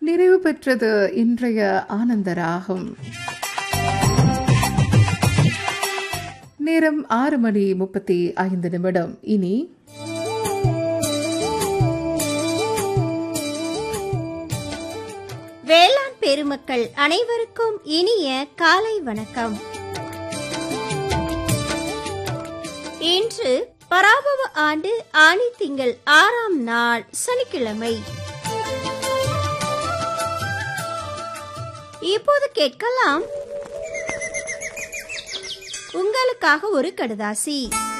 நிறைவு பெற்றது இன்றைய ஆனந்த ராகம் நேரம் ஆறு மணி முப்பத்தி ஐந்து நிமிடம் இனி வேளாண் பெருமக்கள் அனைவருக்கும் இனிய காலை வணக்கம் இன்று பராபவ ஆண்டு ஆணி திங்கள் ஆறாம் நாள் சனிக்கிழமை இப்போது கேட்கலாம் உங்களுக்காக ஒரு கடுதாசி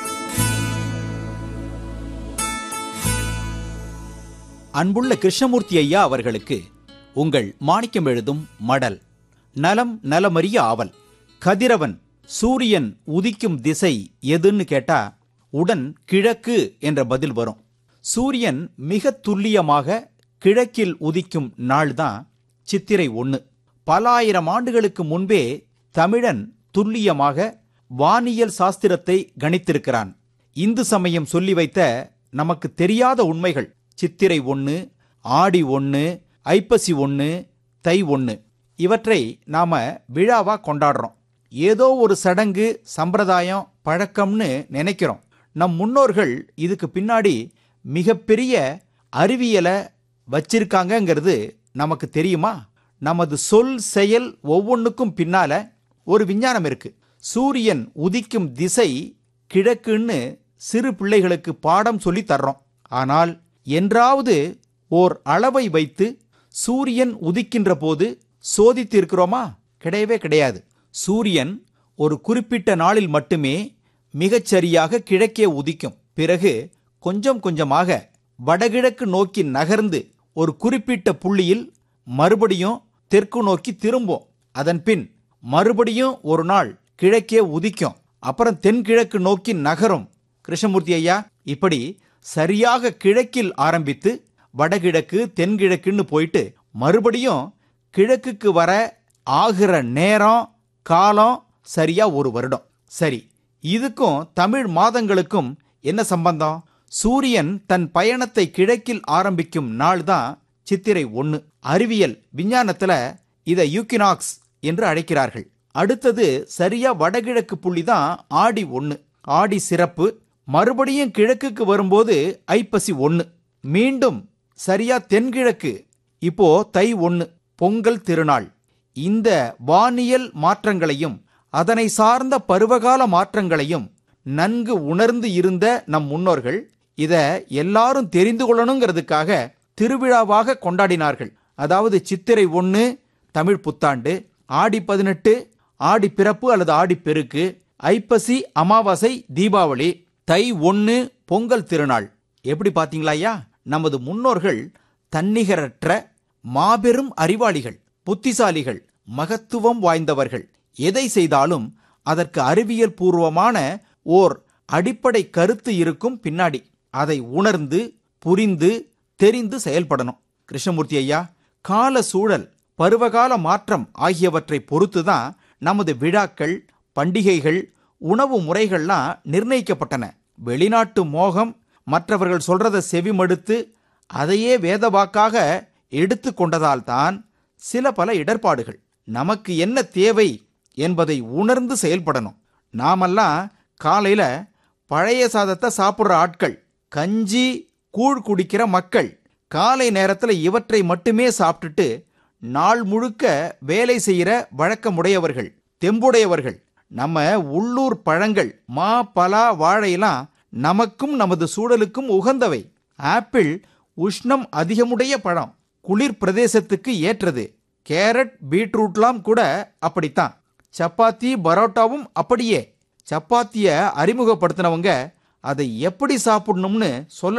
அன்புள்ள கிருஷ்ணமூர்த்தி ஐயா அவர்களுக்கு உங்கள் மாணிக்கம் எழுதும் மடல் நலம் நலமறிய ஆவல் கதிரவன் சூரியன் உதிக்கும் திசை எதுன்னு கேட்டா உடன் கிழக்கு என்ற பதில் வரும் சூரியன் மிக துல்லியமாக கிழக்கில் உதிக்கும் நாள்தான் சித்திரை ஒன்று பல ஆயிரம் ஆண்டுகளுக்கு முன்பே தமிழன் துல்லியமாக வானியல் சாஸ்திரத்தை கணித்திருக்கிறான் இந்து சமயம் சொல்லி வைத்த நமக்கு தெரியாத உண்மைகள் சித்திரை ஒன்று ஆடி ஒன்று ஐப்பசி ஒன்று தை ஒன்று இவற்றை நாம விழாவா கொண்டாடுறோம் ஏதோ ஒரு சடங்கு சம்பிரதாயம் பழக்கம்னு நினைக்கிறோம் நம் முன்னோர்கள் இதுக்கு பின்னாடி மிகப்பெரிய அறிவியலை வச்சிருக்காங்கங்கிறது நமக்கு தெரியுமா நமது சொல் செயல் ஒவ்வொன்றுக்கும் பின்னால ஒரு விஞ்ஞானம் இருக்கு சூரியன் உதிக்கும் திசை கிழக்குன்னு சிறு பிள்ளைகளுக்கு பாடம் சொல்லி தர்றோம் ஆனால் என்றாவது ஓர் அளவை வைத்து சூரியன் உதிக்கின்ற போது சோதித்து இருக்கிறோமா கிடையவே கிடையாது சூரியன் ஒரு குறிப்பிட்ட நாளில் மட்டுமே மிகச்சரியாக கிழக்கே உதிக்கும் பிறகு கொஞ்சம் கொஞ்சமாக வடகிழக்கு நோக்கி நகர்ந்து ஒரு குறிப்பிட்ட புள்ளியில் மறுபடியும் தெற்கு நோக்கி திரும்பும் அதன் பின் மறுபடியும் ஒரு நாள் கிழக்கே உதிக்கும் அப்புறம் தென்கிழக்கு நோக்கி நகரும் கிருஷ்ணமூர்த்தி ஐயா இப்படி சரியாக கிழக்கில் ஆரம்பித்து வடகிழக்கு தென்கிழக்குன்னு போயிட்டு மறுபடியும் கிழக்குக்கு வர ஆகிற நேரம் காலம் சரியா ஒரு வருடம் சரி இதுக்கும் தமிழ் மாதங்களுக்கும் என்ன சம்பந்தம் சூரியன் தன் பயணத்தை கிழக்கில் ஆரம்பிக்கும் நாள் தான் சித்திரை ஒன்று அறிவியல் விஞ்ஞானத்துல இதை யூக்கினாக்ஸ் என்று அழைக்கிறார்கள் அடுத்தது சரியா வடகிழக்கு புள்ளி தான் ஆடி ஒன்று ஆடி சிறப்பு மறுபடியும் கிழக்குக்கு வரும்போது ஐப்பசி ஒன்று மீண்டும் சரியா தென்கிழக்கு இப்போ தை ஒன்று பொங்கல் திருநாள் இந்த வானியல் மாற்றங்களையும் அதனை சார்ந்த பருவகால மாற்றங்களையும் நன்கு உணர்ந்து இருந்த நம் முன்னோர்கள் இத எல்லாரும் தெரிந்து கொள்ளணுங்கிறதுக்காக திருவிழாவாக கொண்டாடினார்கள் அதாவது சித்திரை ஒன்று தமிழ் புத்தாண்டு ஆடி பதினெட்டு ஆடி பிறப்பு அல்லது ஆடி பெருக்கு ஐப்பசி அமாவாசை தீபாவளி தை ஒன்று பொங்கல் திருநாள் எப்படி பாத்தீங்களா ஐயா நமது முன்னோர்கள் தன்னிகரற்ற மாபெரும் அறிவாளிகள் புத்திசாலிகள் மகத்துவம் வாய்ந்தவர்கள் எதை செய்தாலும் அதற்கு அறிவியல் பூர்வமான ஓர் அடிப்படை கருத்து இருக்கும் பின்னாடி அதை உணர்ந்து புரிந்து தெரிந்து செயல்படணும் கிருஷ்ணமூர்த்தி ஐயா கால சூழல் பருவகால மாற்றம் ஆகியவற்றை பொறுத்துதான் நமது விழாக்கள் பண்டிகைகள் உணவு முறைகள்லாம் நிர்ணயிக்கப்பட்டன வெளிநாட்டு மோகம் மற்றவர்கள் சொல்றத செவிமடுத்து அதையே வேதவாக்காக எடுத்து கொண்டதால்தான் சில பல இடர்பாடுகள் நமக்கு என்ன தேவை என்பதை உணர்ந்து செயல்படணும் நாமெல்லாம் காலையில பழைய சாதத்தை சாப்பிட்ற ஆட்கள் கஞ்சி கூழ் குடிக்கிற மக்கள் காலை நேரத்தில் இவற்றை மட்டுமே சாப்பிட்டுட்டு நாள் முழுக்க வேலை செய்கிற வழக்கமுடையவர்கள் தெம்புடையவர்கள் நம்ம உள்ளூர் பழங்கள் மா பலா வாழையெல்லாம் நமக்கும் நமது சூழலுக்கும் உகந்தவை ஆப்பிள் உஷ்ணம் அதிகமுடைய பழம் குளிர் பிரதேசத்துக்கு ஏற்றது கேரட் பீட்ரூட்லாம் கூட அப்படித்தான் சப்பாத்தி பரோட்டாவும் அப்படியே சப்பாத்திய அறிமுகப்படுத்தினவங்க அதை எப்படி சாப்பிடணும்னு சொல்ல